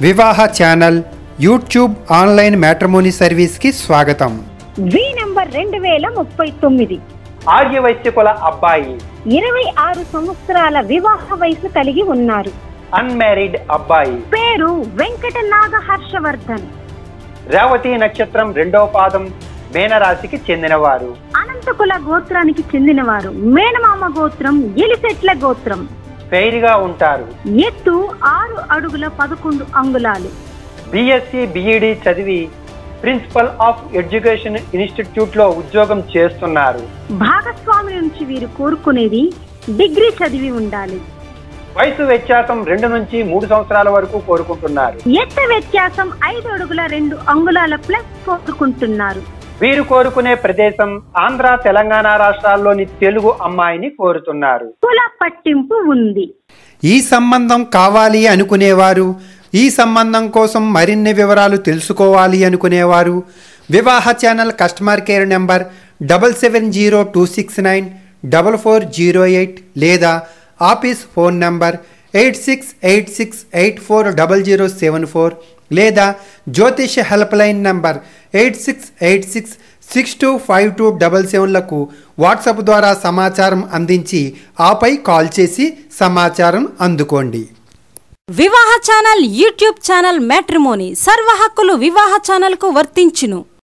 వివాహ channel YouTube online matrimony సర్వీస్కి స్వాగతం వి నంబర్ రెండు వేల ముప్పై తొమ్మిది ఆర్య వైశ్యకుల అబ్బాయి ఇరవై ఆరు సంవత్సరాల వివాహ వయసు కలిగి ఉన్నారు అన్మ్యారీడ్ అబ్బాయి పేరు వెంకట నాగ హర్షవర్ధన్ రేవతి నక్షత్రం రెండవ పాదం మేనరాశికి చెందినవారు అనంతకుల గోత్రానికి చెందినవారు మేనమామ గోత్రం ఎలిసెట్ల గోత్రం ఫెయిర్గా ఉంటారు ఎత్తు ఆరు అడుగుల పదకొండు అంగుళాలు బీఎస్సీ బీఈడి చదివి ప్రిన్సిపల్ ఆఫ్ ఎడ్యుకేషన్ ఇన్స్టిట్యూట్ లో ఉద్యోగం చేస్తున్నారు భాగస్వామి నుంచి వీరు కోరుకునేది డిగ్రీ చదివి ఉండాలి వయసు వ్యత్యాసం రెండు నుంచి మూడు సంవత్సరాల వరకు కోరుకుంటున్నారు ఎత్త వ్యత్యాసం ఐదు అడుగుల రెండు అంగుళాల ప్లస్ కోరుకుంటున్నారు వీరు కోరుకునే ప్రదేశం ఆంధ్ర తెలంగాణ రాష్ట్రాల్లోని తెలుగు అమ్మాయిని కోరుతున్నారు కుల పట్టింపు ఉంది ఈ సంబంధం కావాలి అనుకునేవారు ఈ సంబంధం కోసం మరిన్ని వివరాలు తెలుసుకోవాలి అనుకునేవారు Vivaha channel customer care number double seven zero two six nine double four zero eight లేదా office phone number eight six eight six eight four double zero seven four లేదా జ్యోతిష help line number eight six eight six six two five two double సెవెన్లకు WhatsApp ద్వారా సమాచారం అందించి ఆపై call చేసి సమాచారం అందుకోండి వివాహ ఛానల్ యూట్యూబ్ ఛానల్ మ్యాట్రిమోనీ సర్వ హక్కులు వివాహ ఛానల్కు వర్తించును